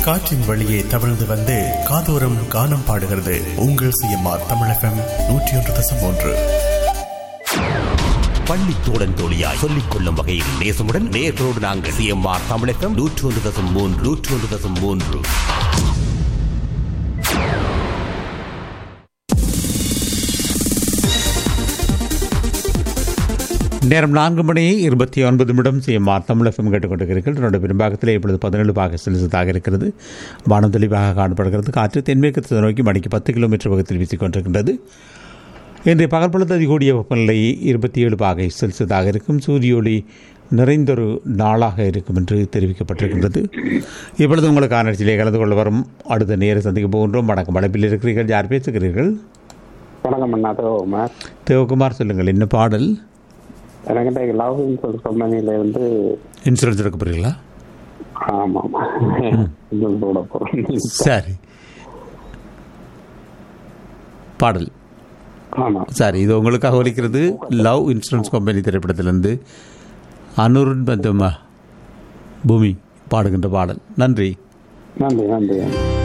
காற்றின் வழியே தவழ்ந்து வந்து காதோரம் கானம் பாடுகிறது உங்கள் சிஎம்ஆர் தமிழ் எஃப்எம் நூற்றி ஒன்று தசம் ஒன்று பள்ளி தோழன் தோழியாய் சொல்லிக் கொள்ளும் வகையில் நேசமுடன் நேர்களோடு நாங்கள் சிஎம்ஆர் தமிழகம் நூற்றி ஒன்று தசம் மூன்று நூற்றி ஒன்று தசம் மூன்று நேரம் நான்கு மணி இருபத்தி ஒன்பது நிமிடம் சிஎம்ஆர் தமிழ் எஃப்எம் கேட்டுக்கொண்டிருக்கிறீர்கள் என்னோட பெரும்பாகத்தில் இப்பொழுது பதினேழு பாக செலுத்ததாக இருக்கிறது வானம் தெளிவாக காணப்படுகிறது காற்று தென்மேற்கு திசை நோக்கி மணிக்கு பத்து கிலோமீட்டர் வேகத்தில் வீசிக்கொண்டிருக்கின்றது இன்றைய பகல் பொழுது அதிகூடிய வெப்பநிலை இருபத்தி ஏழு பாகை செல்சியஸாக இருக்கும் சூரிய ஒளி நிறைந்தொரு நாளாக இருக்கும் என்று தெரிவிக்கப்பட்டிருக்கின்றது இப்பொழுது உங்களுக்கு ஆராய்ச்சியிலே கலந்து கொள்ள வரும் அடுத்த நேர சந்திக்க போகின்றோம் வணக்கம் அழைப்பில் இருக்கிறீர்கள் யார் பேசுகிறீர்கள் வணக்கம் அண்ணா தேவகுமார் தேவகுமார் சொல்லுங்கள் என்ன பாடல் எனக்கு இந்த லவ் இன்சூரன்ஸ் கம்பெனியில இருந்து இன்சூரன்ஸ் எடுக்க போகிறீங்களா ஆமாம் இது போட போறேன் சரி பாடல் ஆமாம் சரி இது உங்களுக்காக ஒலிக்கிறது லவ் இன்சூரன்ஸ் கம்பெனி திரைப்படத்திலிருந்து அனுருன் பந்தமா பூமி பாடுகின்ற பாடல் நன்றி நன்றி நன்றி